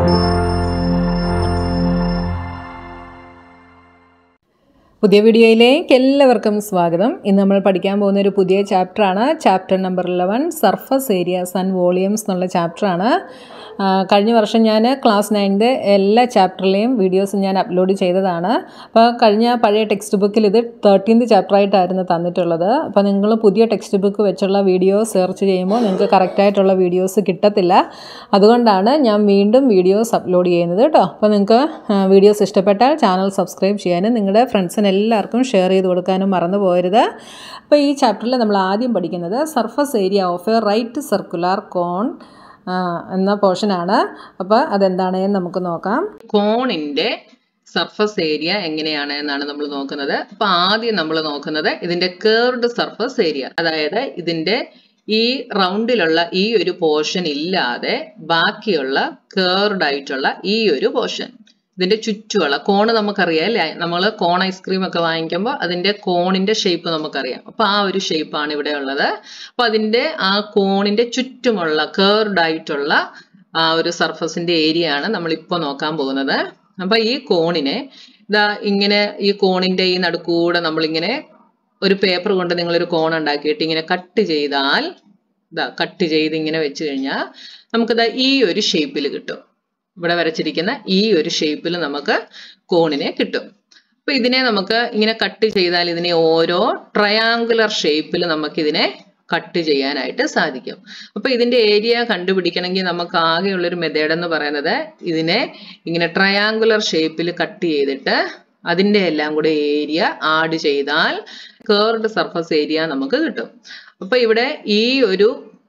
പുതിയ വീഡിയോയിലേക്ക് എല്ലാവർക്കും സ്വാഗതം ഇന്ന് നമ്മൾ പഠിക്കാൻ പോകുന്ന ഒരു പുതിയ ചാപ്റ്ററാണ് chapter number eleven surface areas and volumes എന്നുള്ള ചാപ്റ്ററാണ് ആ, കഴിഞ്ഞ വർഷം ഞാൻ ക്ലാസ് നയൻ്റെ എല്ലാ ചാപ്റ്ററിലെയും വീഡിയോസ് ഞാൻ അപ്ലോഡ് ചെയ്തതാണ് അപ്പോൾ കഴിഞ്ഞ പഴയ ടെക്സ്റ്റ് ബുക്കിൽ ഇത് തേർട്ടീൻത് ചാപ്റ്ററായിട്ടായിരുന്നു തന്നിട്ടുള്ളത് അപ്പോൾ നിങ്ങൾ പുതിയ ടെക്സ്റ്റ് ബുക്ക് വെച്ചുള്ള വീഡിയോ സെർച്ച് ചെയ്യുമ്പോൾ നിങ്ങൾക്ക് കറക്റ്റായിട്ടുള്ള വീഡിയോസ് കിട്ടത്തില്ല അതുകൊണ്ടാണ് ഞാൻ വീണ്ടും വീഡിയോസ് അപ്ലോഡ് ചെയ്യുന്നത് കേട്ടോ അപ്പോൾ നിങ്ങൾക്ക് വീഡിയോസ് ഇഷ്ടപ്പെട്ടാൽ ചാനൽ സബ്സ്ക്രൈബ് ചെയ്യാനും നിങ്ങളുടെ ഫ്രണ്ട്സിന് എല്ലാവർക്കും ഷെയർ ചെയ്ത് കൊടുക്കാനും മറന്നു പോകരുത് അപ്പോൾ ഈ ചാപ്റ്ററിൽ നമ്മൾ ആദ്യം പഠിക്കുന്നത് surface area of a right circular cone എന്ന പോർഷനാണ് അപ്പോൾ അതെന്താണ് എന്ന് നമുക്ക് നോക്കാം കോണിന്റെ സർഫസ് ഏരിയ എങ്ങനെയാണ് എന്നാണ് നമ്മൾ നോക്കുന്നത് അപ്പൊ ആദ്യം നമ്മൾ നോക്കുന്നത് ഇതിന്റെ കേർഡ് സർഫസ് ഏരിയ അതായത് ഇതിന്റെ ഈ റൗണ്ടിലുള്ള ഈ ഒരു പോർഷൻ ഇല്ലാതെ ബാക്കിയുള്ള കേർഡ് ആയിട്ടുള്ള ഈ ഒരു പോർഷൻ ഇതിന്റെ ചുറ്റുമുള്ള കോണ് നമുക്കറിയാം അല്ലേ നമ്മൾ കോൺ ഐസ്ക്രീം ഒക്കെ വാങ്ങിക്കുമ്പോൾ അതിന്റെ കോണിന്റെ ഷേപ്പ് നമുക്കറിയാം അപ്പൊ ആ ഒരു ഷേപ്പാണ് ഇവിടെ ഉള്ളത് അപ്പൊ അതിന്റെ ആ കോണിന്റെ ചുറ്റുമുള്ള കേർഡ് ആയിട്ടുള്ള ആ ഒരു സർഫസിന്റെ ഏരിയ ആണ് നമ്മൾ ഇപ്പോൾ നോക്കാൻ പോകുന്നത് അപ്പൊ ഈ കോണിനെ ഇതാ ഇങ്ങനെ ഈ കോണിന്റെ ഈ നടുക്കൂടെ നമ്മളിങ്ങനെ ഒരു പേപ്പർ കൊണ്ട് നിങ്ങളൊരു കോൺ ഉണ്ടാക്കിയിട്ട് ഇങ്ങനെ കട്ട് ചെയ്താൽ ഇതാ കട്ട് ചെയ്ത് ഇങ്ങനെ വെച്ച് കഴിഞ്ഞാൽ നമുക്കിതാ ഈ ഒരു ഷേപ്പിൽ കിട്ടും ഇവിടെ വരച്ചിരിക്കുന്ന ഈ ഒരു ഷേപ്പിൽ നമുക്ക് കോണിനെ കിട്ടും അപ്പൊ ഇതിനെ നമുക്ക് ഇങ്ങനെ കട്ട് ചെയ്താൽ ഇതിനെ ഓരോ ട്രയാങ്കുലർ ഷേപ്പിൽ നമുക്ക് ഇതിനെ കട്ട് ചെയ്യാനായിട്ട് സാധിക്കും അപ്പൊ ഇതിന്റെ ഏരിയ കണ്ടുപിടിക്കണമെങ്കിൽ നമുക്ക് ആകെയുള്ള ഒരു മെത്തേഡ് എന്ന് പറയുന്നത് ഇതിനെ ഇങ്ങനെ ട്രയാങ്കുലർ ഷേപ്പിൽ കട്ട് ചെയ്തിട്ട് അതിന്റെ എല്ലാം കൂടെ ഏരിയ ആഡ് ചെയ്താൽ കേർഡ് സർഫസ് ഏരിയ നമുക്ക് കിട്ടും അപ്പൊ ഇവിടെ ഈ ഒരു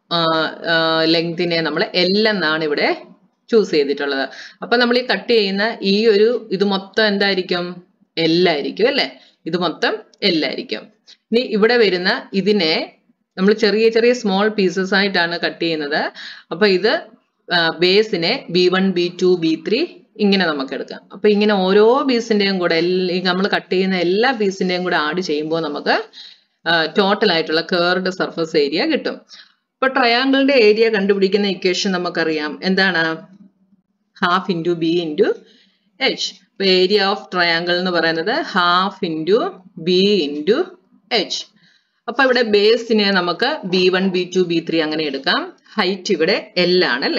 ലെങ്തിനെ നമ്മൾ എൽ എന്നാണ് ഇവിടെ ചൂസ് ചെയ്തിട്ടുള്ളത് അപ്പൊ നമ്മൾ ഈ കട്ട് ചെയ്യുന്ന ഈ ഒരു ഇത് മൊത്തം എന്തായിരിക്കും എല്ലായിരിക്കും അല്ലെ ഇത് മൊത്തം എല്ലായിരിക്കും ഇനി ഇവിടെ വരുന്ന ഇതിനെ നമ്മൾ ചെറിയ ചെറിയ സ്മോൾ പീസസ് ആയിട്ടാണ് കട്ട് ചെയ്യുന്നത് അപ്പൊ ഇത് ബേസിനെ B one B two B three ഇങ്ങനെ നമുക്ക് എടുക്കാം അപ്പൊ ഇങ്ങനെ ഓരോ പീസിന്റെയും കൂടെ നമ്മൾ കട്ട് ചെയ്യുന്ന എല്ലാ പീസിന്റെയും കൂടെ ആഡ് ചെയ്യുമ്പോൾ നമുക്ക് ടോട്ടൽ ആയിട്ടുള്ള കേർഡ് സർഫസ് ഏരിയ കിട്ടും ഇപ്പൊ ട്രയാങ്കിളിന്റെ ഏരിയ കണ്ടുപിടിക്കുന്ന ഇക്വേഷൻ നമുക്കറിയാം എന്താണ് half into B into H ഇപ്പൊ ഏരിയ ഓഫ് ട്രയാങ്കിൾ എന്ന് പറയുന്നത് half into B into H അപ്പൊ ഇവിടെ ബേസിനെ നമുക്ക് B one B two B three അങ്ങനെ എടുക്കാം ഹൈറ്റ് ഇവിടെ എൽ ആണ് അല്ലെ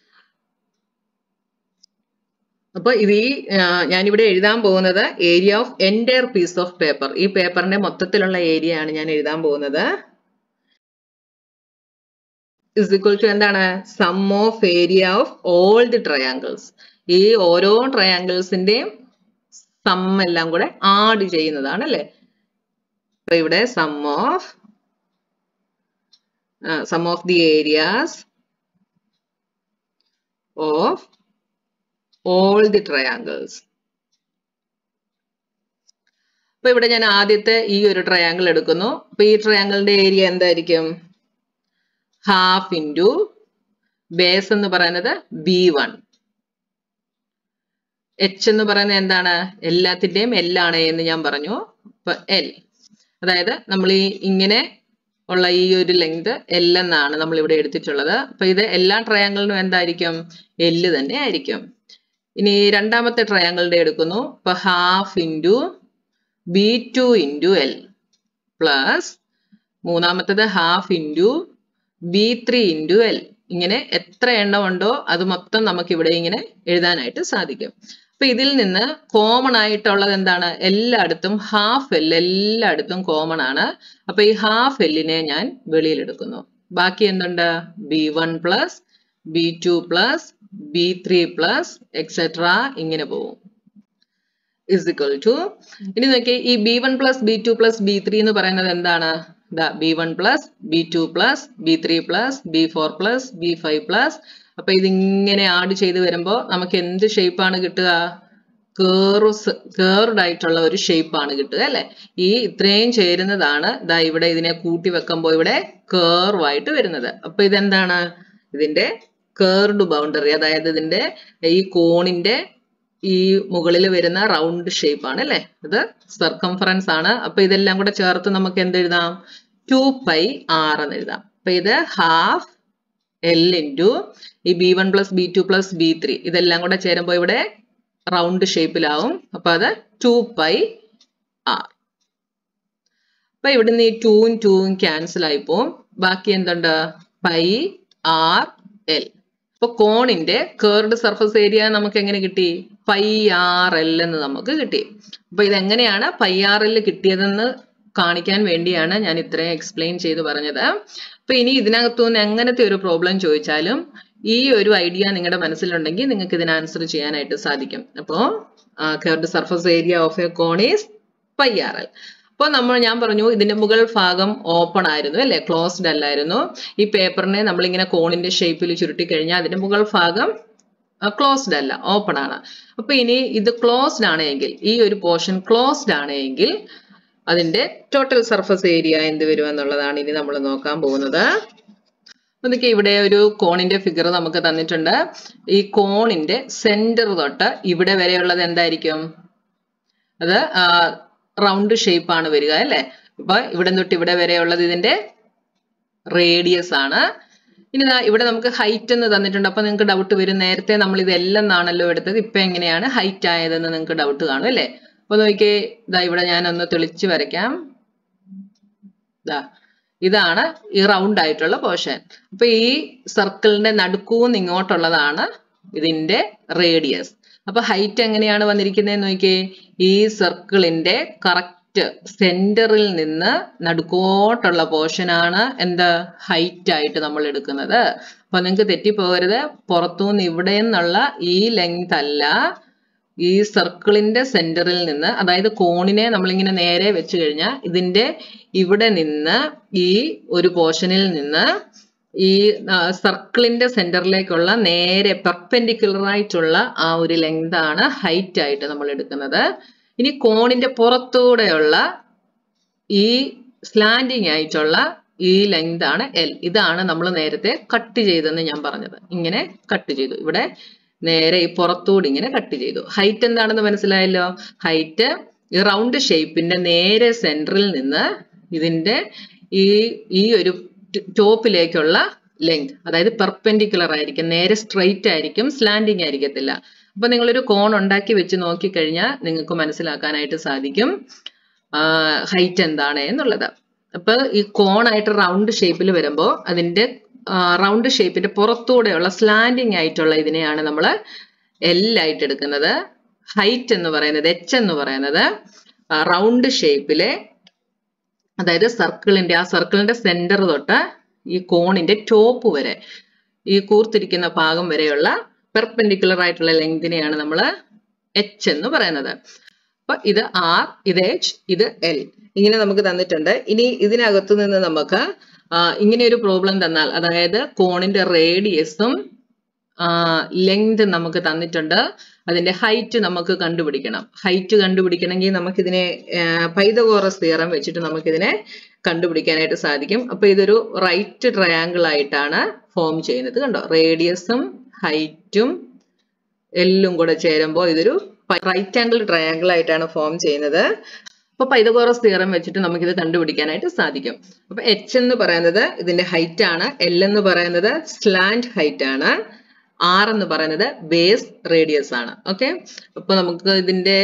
അപ്പൊ ഇത് ഈ ഞാനിവിടെ എഴുതാൻ പോകുന്നത് area of entire piece of paper ഈ പേപ്പറിന്റെ മൊത്തത്തിലുള്ള ഏരിയ ആണ് ഞാൻ എഴുതാൻ പോകുന്നത് ഇസ് ഈക്വൽ ടു എന്താണ് sum of area of all the triangles ഈ ഓരോ ട്രയാങ്കിൾസിന്റെയും സം എല്ലാം കൂടെ ആഡ് ചെയ്യുന്നതാണ് അല്ലെ അപ്പൊ ഇവിടെ sum of sum of the areas of all the triangles അപ്പൊ ഇവിടെ ഞാൻ ആദ്യത്തെ ഈ ഒരു ട്രയാങ്കിൾ എടുക്കുന്നു അപ്പൊ ഈ ട്രയാങ്കിളിന്റെ ഏരിയ എന്തായിരിക്കും ഹാഫ് ഇൻറ്റു ബേസ് എന്ന് പറയുന്നത് ബി വൺ എച്ച് എന്ന് പറയുന്നത് എന്താണ് എല്ലാത്തിന്റെയും എൽ ആണ് എന്ന് ഞാൻ പറഞ്ഞു അപ്പൊ എൽ അതായത് നമ്മൾ ഈ ഇങ്ങനെ ഉള്ള ഈ ഒരു ലെങ്ത് എൽ എന്നാണ് നമ്മൾ ഇവിടെ എടുത്തിട്ടുള്ളത് അപ്പൊ ഇത് എല്ലാ ട്രയാങ്കിളിനും എന്തായിരിക്കും എല്ല് തന്നെ ആയിരിക്കും ഇനി രണ്ടാമത്തെ ട്രയാങ്കിളിന്റെ എടുക്കുന്നു ഇപ്പൊ half into B two into L plus മൂന്നാമത്തത് half into B three into L ഇങ്ങനെ എത്ര എണ്ണം ഉണ്ടോ അത് മൊത്തം നമുക്ക് ഇവിടെ ഇങ്ങനെ എഴുതാനായിട്ട് സാധിക്കും അപ്പൊ ഇതിൽ നിന്ന് കോമൺ ആയിട്ടുള്ളത് എന്താണ് എല്ലായിടത്തും ഹാഫ് എൽ എല്ലായിടത്തും കോമൺ ആണ് അപ്പൊ ഈ ഹാഫ് എല്ലിനെ ഞാൻ വെളിയിൽ എടുക്കുന്നു ബാക്കി എന്തുണ്ട് B one plus B two plus B three plus etcetera ഇങ്ങനെ പോകും ഇസ് ഇക്വൽ ടു ഇനി നോക്കിയേ ഈ B one plus B two plus B three എന്ന് പറയുന്നത് എന്താണ് ഇതാ B one plus B two plus B three plus B four plus B five plus അപ്പൊ ഇതിങ്ങനെ ആഡ് ചെയ്ത് വരുമ്പോൾ നമുക്ക് എന്ത് ഷേപ്പാണ് കിട്ടുക കേർസ് കേർഡ് ആയിട്ടുള്ള ഒരു ഷേപ്പാണ് കിട്ടുക അല്ലെ ഈ ഇത്രയും ചേരുന്നതാണ് ഇതാ ഇവിടെ ഇതിനെ കൂട്ടി വെക്കുമ്പോൾ ഇവിടെ കേർവ് ആയിട്ട് വരുന്നത് അപ്പൊ ഇതെന്താണ് ഇതിന്റെ കേർഡ് ബൗണ്ടറി അതായത് ഇതിന്റെ ഈ കോണിന്റെ ഈ മുകളിൽ വരുന്ന റൗണ്ട് ഷേപ്പ് ആണ് അല്ലെ ഇത് സർക്കംഫറൻസ് ആണ് അപ്പൊ ഇതെല്ലാം കൂടെ ചേർത്ത് നമുക്ക് എന്ത് എഴുതാം ടു പൈ ആർ എന്ന് എഴുതാം അപ്പൊ ഇത് ഹാഫ് എൽ ഇൻറ്റു ഈ B one plus B two plus B three ഇതെല്ലാം കൂടെ ചേരുമ്പോൾ ഇവിടെ റൗണ്ട് ഷേപ്പിലാവും അപ്പൊ അത് ടു പൈ ആർ അപ്പൊ ഇവിടുന്ന് ഈ ടൂവും ടൂവും ക്യാൻസൽ ആയി പോവും ബാക്കി എന്തുണ്ട് പൈ ആർ എൽ അപ്പൊ കോണിന്റെ കേർഡ് സർഫസ് ഏരിയ നമുക്ക് എങ്ങനെ കിട്ടി പൈ ആർ എൽ എന്ന് നമുക്ക് കിട്ടി അപ്പൊ ഇതെങ്ങനെയാണ് പൈ ആർ എൽ കിട്ടിയതെന്ന് കാണിക്കാൻ വേണ്ടിയാണ് ഞാൻ ഇത്രയും എക്സ്പ്ലെയിൻ ചെയ്ത് പറഞ്ഞത് അപ്പൊ ഇനി ഇതിനകത്തുനിന്ന് എങ്ങനത്തെ ഒരു പ്രോബ്ലം ചോദിച്ചാലും ഈ ഒരു ഐഡിയ നിങ്ങളുടെ മനസ്സിലുണ്ടെങ്കിൽ നിങ്ങൾക്ക് ഇതിന് ആൻസർ ചെയ്യാനായിട്ട് സാധിക്കും അപ്പോ curved surface area of a cone is pi R L അപ്പോൾ നമ്മൾ ഞാൻ പറഞ്ഞു ഇതിന്റെ മുകൾ ഭാഗം ഓപ്പൺ ആയിരുന്നു അല്ലെ ക്ലോസ്ഡ് അല്ലായിരുന്നു ഈ പേപ്പറിനെ നമ്മളിങ്ങനെ കോണിന്റെ ഷേപ്പിൽ ചുരുട്ടി കഴിഞ്ഞാൽ അതിന്റെ മുകൾ ഭാഗം ക്ലോസ്ഡ് അല്ല ഓപ്പൺ ആണ് അപ്പൊ ഇനി ഇത് ക്ലോസ്ഡ് ആണ് എങ്കിൽ ഈ ഒരു പോർഷൻ ക്ലോസ്ഡ് ആണ് എങ്കിൽ അതിന്റെ ടോട്ടൽ സർഫസ് ഏരിയ എന്ത് വരും എന്നുള്ളതാണ് ഇനി നമ്മൾ നോക്കാൻ പോകുന്നത് അതൊക്കെ ഇവിടെ ഒരു കോണിന്റെ ഫിഗർ നമുക്ക് തന്നിട്ടുണ്ട് ഈ കോണിന്റെ സെന്റർ തൊട്ട് ഇവിടെ വരെയുള്ളത് എന്തായിരിക്കും അത് റൗണ്ട് ഷേപ്പ് ആണ് വരിക അല്ലെ അപ്പൊ ഇവിടെ തൊട്ട് ഇവിടെ വരെയുള്ളത് ഇതിന്റെ റേഡിയസ് ആണ് ഇനി ദാ ഇവിടെ നമുക്ക് ഹൈറ്റ് എന്ന് തന്നിട്ടുണ്ട് അപ്പൊ നിങ്ങൾക്ക് ഡൗട്ട് വരും നേരത്തെ നമ്മൾ ഇത് എല്ലാം എന്നാണല്ലോ എടുത്തത് ഇപ്പൊ എങ്ങനെയാണ് ഹൈറ്റ് ആയതെന്ന് നിങ്ങൾക്ക് ഡൗട്ട് കാണും അല്ലെ അപ്പൊ നോക്കിയേ ഇതാ ഇവിടെ ഞാൻ ഒന്ന് തെളിച്ച് വരയ്ക്കാം ഇതാ ഇതാണ് ഈ റൗണ്ട് ആയിട്ടുള്ള പോർഷൻ അപ്പൊ ഈ സർക്കിളിന്റെ നടുക്കൂന്ന് ഇങ്ങോട്ടുള്ളതാണ് ഇതിന്റെ റേഡിയസ് അപ്പൊ ഹൈറ്റ് എങ്ങനെയാണ് വന്നിരിക്കുന്നതെന്ന് നോക്കിയേ ഈ സർക്കിളിന്റെ കറക്റ്റ് സെന്ററിൽ നിന്ന് നടുക്കോട്ടുള്ള പോർഷൻ ആണ് എന്ത് ഹൈറ്റ് ആയിട്ട് നമ്മൾ എടുക്കുന്നത് അപ്പൊ നിങ്ങൾക്ക് തെറ്റിപ്പോകരുത് പുറത്തുനിന്ന് ഇവിടെ നിന്നുള്ള ഈ ലെങ്ത് അല്ല ഈ സർക്കിളിന്റെ സെന്ററിൽ നിന്ന് അതായത് കോണിനെ നമ്മളിങ്ങനെ നേരെ വെച്ച് കഴിഞ്ഞാൽ ഇതിന്റെ ഇവിടെ നിന്ന് ഈ ഒരു പോർഷനിൽ നിന്ന് ഈ സർക്കിളിന്റെ സെന്ററിലേക്കുള്ള നേരെ പെർപെൻഡിക്കുലർ ആയിട്ടുള്ള ആ ഒരു ലെങ്ത് ആണ് ഹൈറ്റ് ആയിട്ട് നമ്മൾ എടുക്കുന്നത് ഇനി കോണിന്റെ പുറത്തൂടെയുള്ള ഈ സ്ലാൻഡിങ് ആയിട്ടുള്ള ഈ ലെങ്ത് ആണ് എൽ ഇതാണ് നമ്മൾ നേരത്തെ കട്ട് ചെയ്തെന്ന് ഞാൻ പറഞ്ഞത് ഇങ്ങനെ കട്ട് ചെയ്തു ഇവിടെ നേരെ ഈ പുറത്തൂടെ ഇങ്ങനെ കട്ട് ചെയ്തു ഹൈറ്റ് എന്താണെന്ന് മനസ്സിലായല്ലോ ഹൈറ്റ് ഈ റൗണ്ട് ഷേപ്പിന്റെ നേരെ സെന്ററിൽ നിന്ന് ഇതിന്റെ ഈ ഈ ഒരു ടോപ്പിലേക്കുള്ള ലെങ്ത് അതായത് പെർപെൻഡിക്കുലർ ആയിരിക്കും നേരെ സ്ട്രെയിറ്റ് ആയിരിക്കും സ്ലാൻഡിങ് ആയിരിക്കത്തില്ല അപ്പൊ നിങ്ങളൊരു കോൺ ഉണ്ടാക്കി വെച്ച് നോക്കിക്കഴിഞ്ഞാൽ നിങ്ങൾക്ക് മനസ്സിലാക്കാനായിട്ട് സാധിക്കും ഹൈറ്റ് എന്താണ് എന്നുള്ളത് അപ്പൊ ഈ കോൺ ആയിട്ട് റൗണ്ട് ഷേപ്പിൽ വരുമ്പോൾ അതിന്റെ റൗണ്ട് ഷേപ്പിന്റെ പുറത്തൂടെയുള്ള സ്ലാൻഡിങ് ആയിട്ടുള്ള ഇതിനെയാണ് നമ്മൾ എൽ ആയിട്ട് എടുക്കുന്നത് ഹൈറ്റ് എന്ന് പറയുന്നത് എച്ച് എന്ന് പറയുന്നത് റൗണ്ട് ഷേപ്പിലെ അതായത് സർക്കിളിന്റെ ആ സർക്കിളിന്റെ സെന്റർ തൊട്ട് ഈ കോണിന്റെ ടോപ്പ് വരെ ഈ കൂർത്തിരിക്കുന്ന ഭാഗം വരെയുള്ള പെർപെൻഡിക്കുലർ ആയിട്ടുള്ള ലെങ്തിനെയാണ് നമ്മൾ എച്ച് എന്ന് പറയുന്നത് അപ്പൊ ഇത് ആർ ഇത് എച്ച് ഇത് എൽ ഇങ്ങനെ നമുക്ക് തന്നിട്ടുണ്ട് ഇനി ഇതിനകത്തു നിന്ന് നമുക്ക് ഇങ്ങനെ ഒരു പ്രോബ്ലം തന്നാൽ അതായത് കോണിന്റെ റേഡിയസും ലെങ്ത് നമുക്ക് തന്നിട്ടുണ്ട് അതിന്റെ ഹൈറ്റ് നമുക്ക് കണ്ടുപിടിക്കണം ഹൈറ്റ് കണ്ടുപിടിക്കണമെങ്കിൽ നമുക്കിതിനെ പൈതകോറസ് തിയറം വെച്ചിട്ട് നമുക്കിതിനെ കണ്ടുപിടിക്കാനായിട്ട് സാധിക്കും അപ്പൊ ഇതൊരു റൈറ്റ് ട്രയാങ്കിൾ ആയിട്ടാണ് ഫോം ചെയ്യുന്നത് കണ്ടോ റേഡിയസും ഹൈറ്റും എല്ലും കൂടെ ചേരുമ്പോൾ ഇതൊരു റൈറ്റ് ആംഗിൾ ട്രയാങ്കിൾ ആയിട്ടാണ് ഫോം ചെയ്യുന്നത് അപ്പൊ പൈതകോറസ് തിയറം വെച്ചിട്ട് നമുക്കിത് കണ്ടുപിടിക്കാനായിട്ട് സാധിക്കും അപ്പൊ എച്ച് എന്ന് പറയുന്നത് ഇതിന്റെ ഹൈറ്റ് ആണ് എൽ എന്ന് പറയുന്നത് സ്ലാൻഡ് ഹൈറ്റ് ആണ് ആർ എന്ന് പറയുന്നത് ബേസ് റേഡിയസ് ആണ് ഓക്കെ അപ്പൊ നമുക്ക് ഇതിന്റെ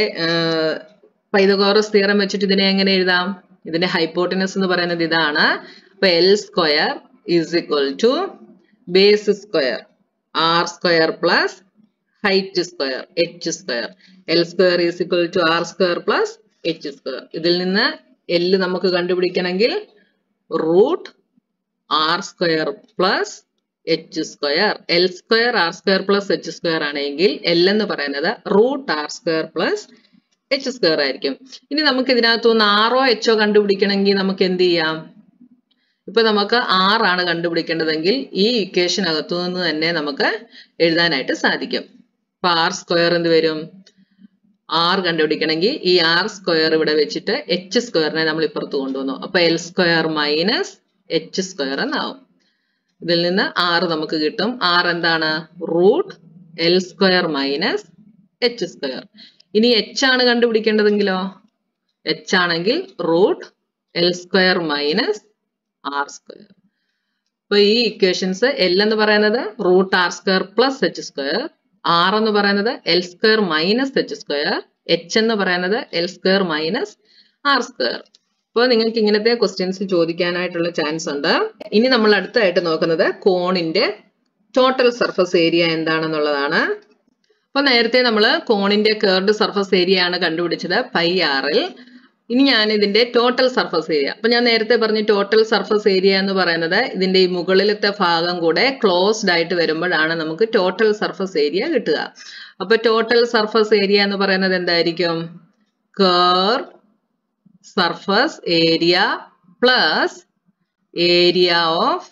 പൈതകോറസ് തിയറം വെച്ചിട്ട് ഇതിനെ എങ്ങനെ എഴുതാം ഇതിന്റെ ഹൈപ്പോട്ടിനസ് എന്ന് പറയുന്നത് ഇതാണ് അപ്പൊ L square is equal to base square R square plus height square H square L square is equal to R square plus H square ഇതിൽ നിന്ന് എല്ല് നമുക്ക് കണ്ടുപിടിക്കണമെങ്കിൽ root R square plus H square L square R square plus H square ആണെങ്കിൽ L എന്ന് പറയുന്നത് root R square plus H square ആയിരിക്കും ഇനി നമുക്ക് ഇതിനകത്തുനിന്ന് ആറോ എച്ചോ കണ്ടുപിടിക്കണമെങ്കിൽ നമുക്ക് എന്ത് ചെയ്യാം ഇപ്പൊ നമുക്ക് ആറാണ് കണ്ടുപിടിക്കേണ്ടതെങ്കിൽ ഈ ഇക്വേഷനകത്തു നിന്ന് തന്നെ നമുക്ക് എഴുതാനായിട്ട് സാധിക്കും അപ്പൊ ആർ സ്ക്വയർ എന്ത് വരും ആർ കണ്ടുപിടിക്കണമെങ്കിൽ ഈ ആർ സ്ക്വയർ ഇവിടെ വെച്ചിട്ട് എച്ച് സ്ക്വയറിനെ നമ്മൾ ഇപ്പുറത്ത് കൊണ്ടുവന്നു അപ്പൊ L square minus H square എന്നാവും ഇതിൽ നിന്ന് ആറ് നമുക്ക് കിട്ടും ആർ എന്താണ് root L square minus H square ഇനി എച്ച് ആണ് കണ്ടുപിടിക്കേണ്ടതെങ്കിലോ എച്ച് ആണെങ്കിൽ root L square minus R square അപ്പൊ ഈ ഇക്വേഷൻസ് എൽ എന്ന് പറയുന്നത് root R square plus H square R എന്ന് പറയുന്നത് L square minus H square H എന്ന് പറയുന്നത് L square minus R square അപ്പോൾ നിങ്ങൾക്ക് ഇങ്ങനത്തെ ക്വസ്റ്റ്യൻസ് ചോദിക്കാനായിട്ടുള്ള ചാൻസ് ഉണ്ട് ഇനി നമ്മൾ അടുത്തായിട്ട് നോക്കുന്നത് കോണിന്റെ ടോട്ടൽ സർഫസ് ഏരിയ എന്താണെന്നുള്ളതാണ് അപ്പൊ നേരത്തെ നമ്മൾ കോണിന്റെ കേർഡ് സർഫസ് ഏരിയ ആണ് കണ്ടുപിടിച്ചത് പൈ ആറിൽ ഇനി ഞാൻ ഇതിന്റെ ടോട്ടൽ സർഫസ് ഏരിയ അപ്പൊ ഞാൻ നേരത്തെ പറഞ്ഞു ടോട്ടൽ സർഫസ് ഏരിയ എന്ന് പറയുന്നത് ഇതിന്റെ ഈ മുകളിലത്തെ ഭാഗം കൂടെ ക്ലോസ്ഡ് ആയിട്ട് വരുമ്പോഴാണ് നമുക്ക് ടോട്ടൽ സർഫസ് ഏരിയ കിട്ടുക അപ്പൊ ടോട്ടൽ സർഫസ് ഏരിയ എന്ന് പറയുന്നത് എന്തായിരിക്കും curved surface area plus area of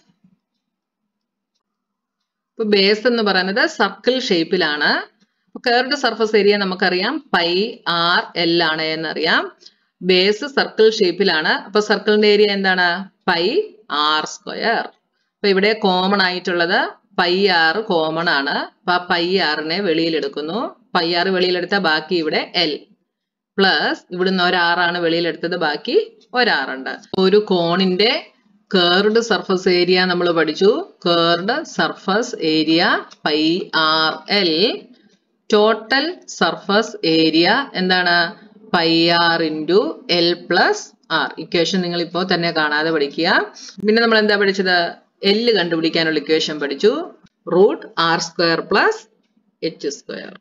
ഇപ്പൊ ബേസ് എന്ന് പറയുന്നത് സർക്കിൾ ഷേപ്പിലാണ് കേർഡ് സർഫസ് ഏരിയ നമുക്കറിയാം പൈ ആർ എൽ ആണ് എന്നറിയാം ബേസ് സർക്കിൾ ഷേപ്പിലാണ് അപ്പൊ സർക്കിളിന്റെ ഏരിയ എന്താണ് പൈ ആർ സ്ക്വയർ അപ്പൊ ഇവിടെ കോമൺ ആയിട്ടുള്ളത് പൈ ആർ കോമൺ ആണ് അപ്പൊ ആ പൈ ആറിനെ വെളിയിലെടുക്കുന്നു പൈ ആർ വെളിയിലെടുത്ത ബാക്കി ഇവിടെ എൽ പ്ലസ് ഇവിടുന്ന് ഒരാറാണ് വെളിയിലെടുത്തത് ബാക്കി ഒരാറുണ്ട് ഒരു കോണിന്റെ കേർഡ് സർഫസ് ഏരിയ നമ്മൾ പഠിച്ചു curved surface area pi R L total surface area എന്താണ് pi R into L plus R equation നിങ്ങൾ ഇപ്പോൾ തന്നെ കാണാതെ പഠിക്കുക പിന്നെ നമ്മൾ എന്താ പഠിച്ചത് എല്ല് കണ്ടുപിടിക്കാനുള്ള ഇക്വേഷൻ പഠിച്ചു root R square plus H square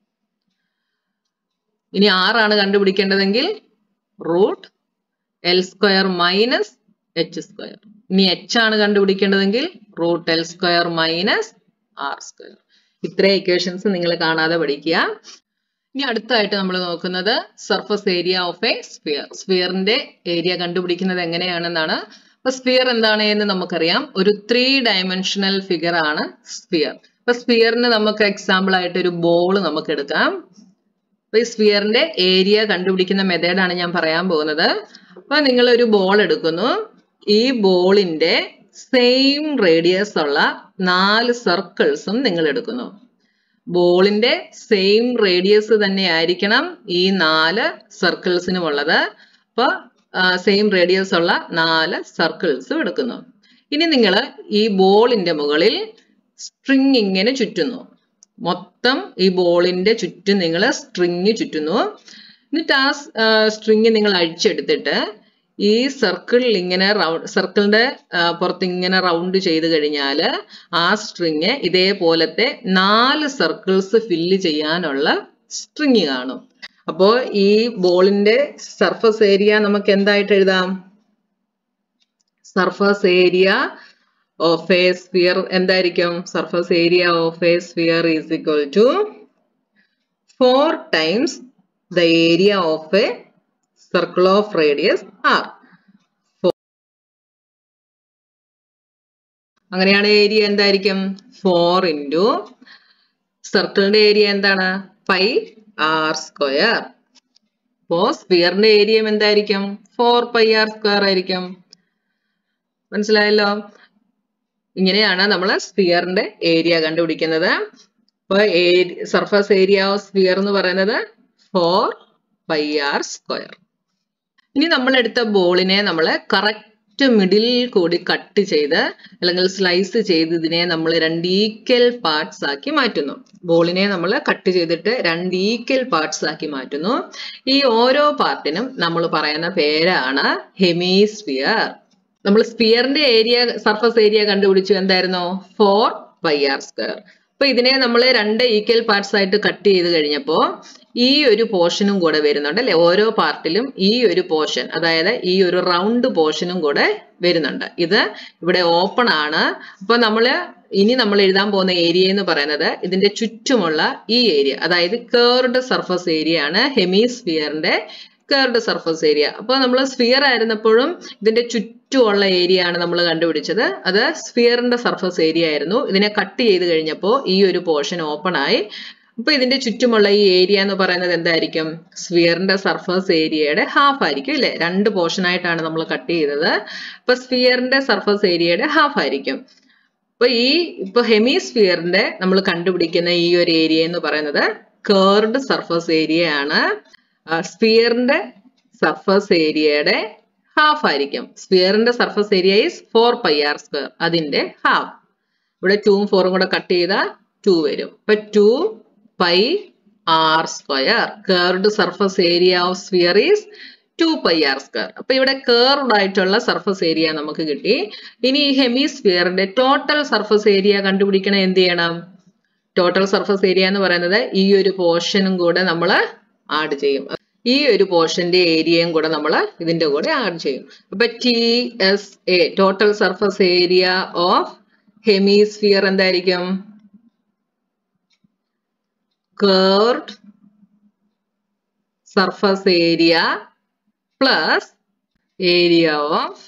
ഇനി ആറാണ് കണ്ടുപിടിക്കേണ്ടതെങ്കിൽ root L square minus H square ഇനി എച്ച് ആണ് കണ്ടുപിടിക്കേണ്ടതെങ്കിൽ root L square minus R square ഇത്രയും ഇക്വേഷൻസ് നിങ്ങൾ കാണാതെ പഠിക്കുക ഇനി അടുത്തായിട്ട് നമ്മൾ നോക്കുന്നത് surface area of a sphere സ്ഫിയറിന്റെ ഏരിയ കണ്ടുപിടിക്കുന്നത് എങ്ങനെയാണെന്നാണ് അപ്പൊ സ്ഫിയർ എന്താണ് എന്ന് നമുക്കറിയാം ഒരു ത്രീ ഡയമെൻഷണൽ ഫിഗർ ആണ് സ്ഫിയർ അപ്പൊ സ്ഫിയറിന് നമുക്ക് എക്സാമ്പിൾ ആയിട്ട് ഒരു ബോൾ നമുക്ക് എടുക്കാം അപ്പൊ ഈ സ്ഫിയറിന്റെ ഏരിയ കണ്ടുപിടിക്കുന്ന മെത്തേഡാണ് ഞാൻ പറയാൻ പോകുന്നത് അപ്പൊ നിങ്ങൾ ഒരു ബോൾ എടുക്കുന്നു ഈ ബോളിന്റെ സെയിം റേഡിയസ് ഉള്ള നാല് സർക്കിൾസും നിങ്ങൾ എടുക്കുന്നു ബോളിന്റെ സെയിം റേഡിയസ് തന്നെ ആയിരിക്കണം ഈ നാല് സർക്കിൾസിനും ഉള്ളത് അപ്പൊ സെയിം റേഡിയസ് ഉള്ള നാല് സർക്കിൾസും എടുക്കുന്നു ഇനി നിങ്ങൾ ഈ ബോളിന്റെ മുകളിൽ സ്ട്രിങ് ഇങ്ങനെ ചുറ്റുന്നു മൊത്തം ഈ ബോളിന്റെ ചുറ്റും നിങ്ങൾ സ്ട്രിങ് ചുറ്റുന്നു എന്നിട്ട് ആ സ്ട്രിങ് നിങ്ങൾ അഴിച്ചെടുത്തിട്ട് ഈ സർക്കിളിൽ ഇങ്ങനെ റൗണ്ട് സർക്കിളിന്റെ പുറത്ത് ഇങ്ങനെ റൗണ്ട് ചെയ്ത് കഴിഞ്ഞാൽ ആ സ്ട്രിങ് ഇതേപോലത്തെ നാല് സർക്കിൾസ് ഫില്ല് ചെയ്യാനുള്ള സ്ട്രിങ് കാണും അപ്പോ ഈ ബോളിന്റെ സർഫസ് ഏരിയ നമുക്ക് എന്തായിട്ട് എഴുതാം surface area of a sphere എന്തായിരിക്കും surface area of a sphere is equal to four times the area of a circle of radius R അങ്ങനെയാണ് ഏരിയ എന്തായിരിക്കും ഫോർ ഇൻറ്റു സർക്കിളിന്റെ ഏരിയ എന്താണ് പൈ ആർ സ്ക്വയർ അപ്പോ സ്ഫിയറിന്റെ ഏരിയ എന്തായിരിക്കും four pi R square ആയിരിക്കും മനസ്സിലായല്ലോ ഇങ്ങനെയാണ് നമ്മൾ സ്ഫിയറിന്റെ ഏരിയ കണ്ടുപിടിക്കുന്നത് അപ്പൊ സർഫസ് ഏരിയ ഓഫ് സ്ഫിയർ എന്ന് പറയുന്നത് ഫോർ പൈ ആർ സ്ക്വയർ ഇനി നമ്മൾ എടുത്ത ബോളിനെ നമ്മൾ കറക്റ്റ് മിഡിൽ കൂടി കട്ട് ചെയ്ത് അല്ലെങ്കിൽ സ്ലൈസ് ചെയ്ത് ഇതിനെ നമ്മൾ രണ്ട് ഈക്വൽ പാർട്സ് ആക്കി മാറ്റുന്നു ബോളിനെ നമ്മൾ കട്ട് ചെയ്തിട്ട് രണ്ട് ഈക്വൽ പാർട്സ് ആക്കി മാറ്റുന്നു ഈ ഓരോ പാർട്ടിനും നമ്മൾ പറയുന്ന പേരാണ് ഹെമിസ്ഫിയർ നമ്മൾ സ്ഫിയറിന്റെ ഏരിയ സർഫസ് ഏരിയ കണ്ടുപിടിച്ചു എന്തായിരുന്നു ഫോർ പൈ ആർ സ്ക്വയർ അപ്പൊ ഇതിനെ നമ്മൾ രണ്ട് ഈക്വൽ പാർട്സ് ആയിട്ട് കട്ട് ചെയ്ത് കഴിഞ്ഞപ്പോൾ ഈ ഒരു പോർഷനും കൂടെ വരുന്നുണ്ട് അല്ലെ ഓരോ പാർട്ടിലും ഈ ഒരു പോർഷൻ അതായത് ഈ ഒരു റൗണ്ട് പോർഷനും കൂടെ വരുന്നുണ്ട് ഇത് ഇവിടെ ഓപ്പൺ ആണ് അപ്പൊ നമ്മൾ ഇനി നമ്മൾ എഴുതാൻ പോകുന്ന ഏരിയ എന്ന് പറയുന്നത് ഇതിന്റെ ചുറ്റുമുള്ള ഈ ഏരിയ അതായത് കേർഡ് സർഫസ് ഏരിയ ആണ് ഹെമിസ്ഫിയറിന്റെ കേർഡ് സർഫസ് ഏരിയ അപ്പൊ നമ്മൾ സ്ഫിയർ ആയിരുന്നപ്പോഴും ഇതിന്റെ ചുറ്റുമുള്ള ഏരിയ ആണ് നമ്മൾ കണ്ടുപിടിച്ചത് അത് സ്ഫിയറിന്റെ സർഫസ് ഏരിയ ആയിരുന്നു ഇതിനെ കട്ട് ചെയ്ത് കഴിഞ്ഞപ്പോൾ ഈ ഒരു പോർഷൻ ഓപ്പൺ ആയി അപ്പൊ ഇതിന്റെ ചുറ്റുമുള്ള ഈ ഏരിയ എന്ന് പറയുന്നത് എന്തായിരിക്കും സ്ഫിയറിന്റെ സർഫസ് ഏരിയയുടെ ഹാഫ് ആയിരിക്കും ഇല്ലേ രണ്ട് പോർഷൻ ആയിട്ടാണ് നമ്മൾ കട്ട് ചെയ്തത് അപ്പൊ സ്ഫിയറിന്റെ സർഫസ് ഏരിയയുടെ ഹാഫ് ആയിരിക്കും അപ്പൊ ഈ ഇപ്പൊ ഹെമിസ്ഫിയറിന്റെ നമ്മൾ കണ്ടുപിടിക്കുന്ന ഈ ഒരു ഏരിയ എന്ന് പറയുന്നത് കേർഡ് സർഫസ് ഏരിയ ആണ് സ്ഫിയറിന്റെ സർഫസ് ഏരിയയുടെ ഹാഫ് ആയിരിക്കും സ്ഫിയറിന്റെ surface area is four pi R square അതിന്റെ ഹാഫ് ഇവിടെ ടൂവും ഫോറും കൂടെ കട്ട് ചെയ്താൽ ടു വരും അപ്പൊ two pi R square curved surface area of sphere is two pi R square അപ്പൊ ഇവിടെ കേർഡ് ആയിട്ടുള്ള സർഫസ് ഏരിയ നമുക്ക് കിട്ടി ഇനി ഈ ഹെമിസ്ഫിയറിന്റെ ടോട്ടൽ സർഫസ് ഏരിയ കണ്ടുപിടിക്കണം എന്ത് ചെയ്യണം ടോട്ടൽ സർഫസ് ഏരിയ എന്ന് പറയുന്നത് ഈ ഒരു പോർഷനും കൂടെ നമ്മൾ ആഡ് ചെയ്യും ഈ ഒരു പോർഷന്റെ ഏരിയയും കൂടെ നമ്മൾ ഇതിന്റെ കൂടെ ആഡ് ചെയ്യും അപ്പൊ T S A total surface area of hemisphere എന്തായിരിക്കും curved surface area plus area of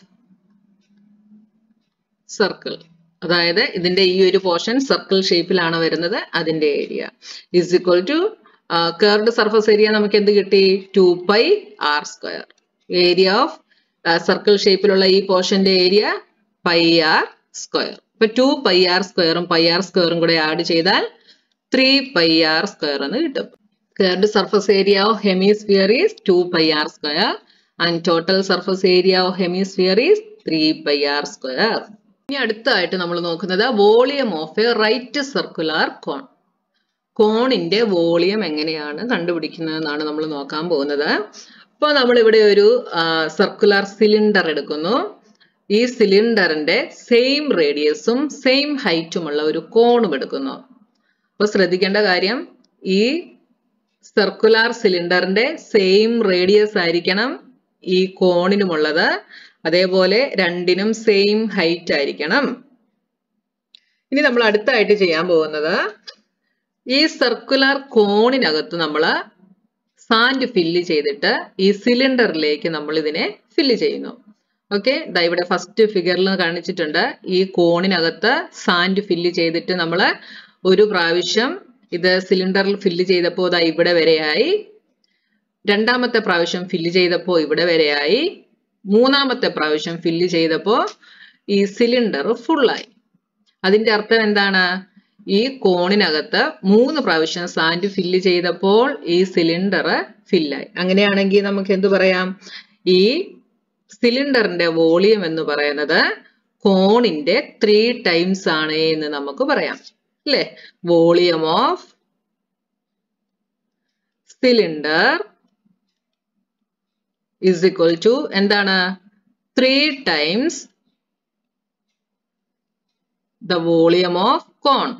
circle അതായത് ഇതിന്റെ ഈ ഒരു പോർഷൻ സർക്കിൾ ഷേപ്പിലാണ് വരുന്നത് അതിന്റെ area is equal to curved surface area നമുക്ക് എന്ത് കിട്ടി two pi R square area of circle ഷേപ്പിലുള്ള ഈ പോർഷന്റെ ഏരിയ പൈ ആർ സ്ക്വയർ ഇപ്പൊ ടു പൈ ആർ സ്ക്വയറും പൈ ആർ സ്ക്വയറും കൂടെ ആഡ് ചെയ്താൽ ത്രീ പൈ ആർ സ്ക്വയർ എന്ന് കിട്ടും curved surface area of hemisphere is two pi R square and total surface area of hemisphere is three pi R square ഇനി അടുത്തതായിട്ട് നമ്മൾ നോക്കുന്നത് volume of a right circular cone കോണിന്റെ volume എങ്ങനെയാണ് കണ്ടുപിടിക്കുന്നതെന്നാണ് നമ്മൾ നോക്കാൻ പോകുന്നത് അപ്പോൾ നമ്മൾ ഇവിടെ ഒരു സർക്കുലർ സിലിണ്ടർ എടുക്കുന്നു ഈ സിലിണ്ടറിന്റെ സെയിം റേഡിയസും സെയിം ഹൈറ്റുമുള്ള ഒരു കോണും എടുക്കുന്നു അപ്പോൾ ശ്രദ്ധിക്കേണ്ട കാര്യം ഈ സർക്കുലർ സിലിണ്ടറിന്റെ സെയിം റേഡിയസ് ആയിരിക്കണം ഈ കോണിനുമുള്ളത് അതേപോലെ രണ്ടിനും സെയിം ഹൈറ്റ് ആയിരിക്കണം ഇനി നമ്മൾ അടുത്തായിട്ട് ചെയ്യാൻ പോകുന്നത് ഈ സർക്കുലർ കോണിനകത്ത് നമ്മൾ സാൻഡ് ഫില്ല് ചെയ്തിട്ട് ഈ സിലിണ്ടറിലേക്ക് നമ്മൾ ഇതിനെ ഫില്ല് ചെയ്യുന്നു ഓക്കെ ദാ ഇവിടെ ഫസ്റ്റ് ഫിഗറിൽ കാണിച്ചിട്ടുണ്ട് ഈ കോണിനകത്ത് സാൻഡ് ഫില്ല് ചെയ്തിട്ട് നമ്മൾ ഒരു പ്രാവശ്യം ഇത് സിലിണ്ടറിൽ ഫില്ല് ചെയ്തപ്പോൾ ദാ ഇവിടെ വരെയായി രണ്ടാമത്തെ പ്രാവശ്യം ഫില്ല് ചെയ്തപ്പോൾ ഇവിടെ വരെയായി മൂന്നാമത്തെ പ്രാവശ്യം ഫില്ല് ചെയ്തപ്പോൾ ഈ സിലിണ്ടർ ഫുള്ളായി അതിന്റെ അർത്ഥം എന്താണ് ഈ കോണിനകത്ത് മൂന്ന് പ്രാവശ്യം സാൻഡ് ഫില്ല് ചെയ്തപ്പോൾ ഈ സിലിണ്ടർ ഫില്ലായി അങ്ങനെയാണെങ്കിൽ നമുക്ക് എന്ത് പറയാം ഈ സിലിണ്ടറിന്റെ വോളിയം എന്ന് പറയുന്നത് കോണിന്റെ ത്രീ ടൈംസ് ആണ് എന്ന് നമുക്ക് പറയാം അല്ലേ volume of cylinder is equal to എന്താണ് three times the volume of cone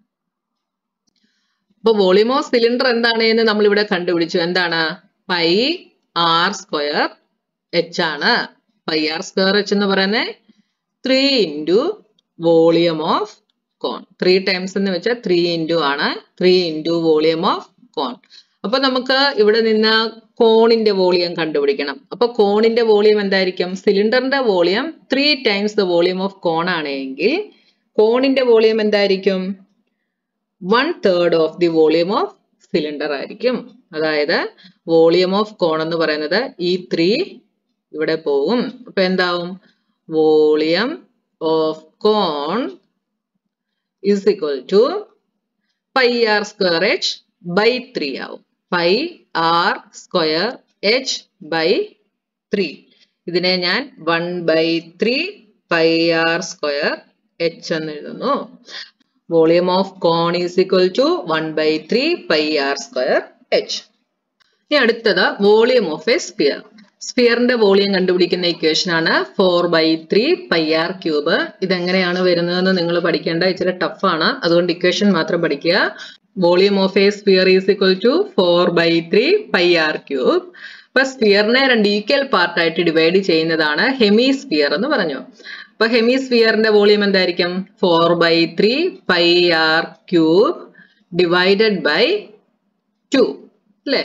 അപ്പൊ വോളിയം ഓഫ് സിലിണ്ടർ എന്താണ് എന്ന് നമ്മൾ ഇവിടെ കണ്ടുപിടിച്ചു എന്താണ് പൈ ആർ സ്ക്വയർ എച്ച് ആണ് പൈ ആർ സ്ക്വയർ എച്ച് എന്ന് പറയുന്നത് three into volume of cone three times എന്ന് വെച്ചാൽ ത്രീ ഇൻറ്റു ആണ് three into volume of cone അപ്പൊ നമുക്ക് ഇവിടെ നിന്ന് കോണിന്റെ വോളിയം കണ്ടുപിടിക്കണം അപ്പൊ കോണിന്റെ വോളിയം എന്തായിരിക്കും സിലിണ്ടറിന്റെ volume three times the volume of cone ആണെങ്കിൽ കോണിന്റെ വോളിയം എന്തായിരിക്കും one third of the volume of cylinder ആയിരിക്കും അതായത് വോളിയം ഓഫ് കോൺ എന്ന് പറയുന്നത് ഈ ത്രീ ഇവിടെ പോകും അപ്പൊ എന്താവും volume of cone is equal to pi R square H by three ആവും pi R square H by three ഇതിനെ ഞാൻ one by three pi R square H എന്ന് എഴുതുന്നു volume of cone is equal to one by three pi R square H ഇനി അടുത്തത് volume of a sphere സ്പിയറിന്റെ volume കണ്ടുപിടിക്കുന്ന equation ആണ് four by three pi R cube ഇതെങ്ങനെയാണ് വരുന്നതെന്ന് നിങ്ങൾ പഠിക്കേണ്ട ഇച്ചിരി ടഫാണ് അതുകൊണ്ട് ഇക്വേഷൻ മാത്രം പഠിക്കുക volume of a sphere is equal to four by three pi R cube അപ്പൊ സ്പിയറിനെ രണ്ട് ഈക്വൽ പാർട്ടായിട്ട് ഡിവൈഡ് ചെയ്യുന്നതാണ് ഹെമി സ്പിയർ എന്ന് പറഞ്ഞു അപ്പൊ ഹെമി സ്പിയറിന്റെ വോളിയം എന്തായിരിക്കും four by three pi R cube divided by two അല്ലേ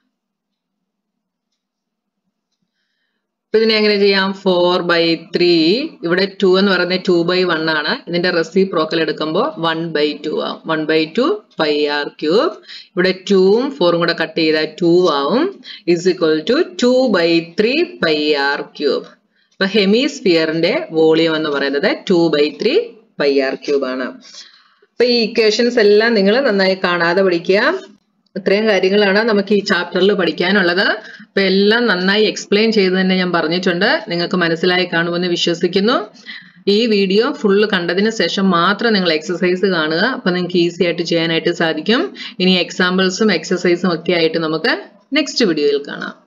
അപ്പൊ ഇതിനെ എങ്ങനെ ചെയ്യാം ഫോർ ബൈ ത്രീ ഇവിടെ ടു എന്ന് പറയുന്നത് ടു ബൈ വൺ ആണ് ഇതിന്റെ റെസിപ്രോക്കൽ എടുക്കുമ്പോൾ വൺ ബൈ ടു ആവും one by two pi R cube ഇവിടെ ടൂവും ഫോറും കൂടെ കട്ട് ചെയ്താൽ ടു ആവും is equal to two by three pi R cube അപ്പൊ ഹെമിസ്ഫിയറിന്റെ വോളിയം എന്ന് പറയുന്നത് two by three pi R cube ആണ് അപ്പൊ ഈ ഇക്വേഷൻസ് എല്ലാം നിങ്ങൾ നന്നായി കാണാതെ പഠിക്കുക ഇത്രയും കാര്യങ്ങളാണ് നമുക്ക് ഈ ചാപ്റ്ററിൽ പഠിക്കാനുള്ളത് അപ്പൊ എല്ലാം നന്നായി എക്സ്പ്ലെയിൻ ചെയ്ത് തന്നെ ഞാൻ പറഞ്ഞിട്ടുണ്ട് നിങ്ങൾക്ക് മനസ്സിലായി കാണുമെന്ന് വിശ്വസിക്കുന്നു ഈ വീഡിയോ ഫുള്ള് കണ്ടതിന് ശേഷം മാത്രം നിങ്ങൾ എക്സസൈസ് കാണുക അപ്പൊ നിങ്ങൾക്ക് ഈസി ആയിട്ട് ചെയ്യാനായിട്ട് സാധിക്കും ഇനി എക്സാമ്പിൾസും എക്സസൈസും ഒക്കെ ആയിട്ട് നമുക്ക് നെക്സ്റ്റ് വീഡിയോയിൽ കാണാം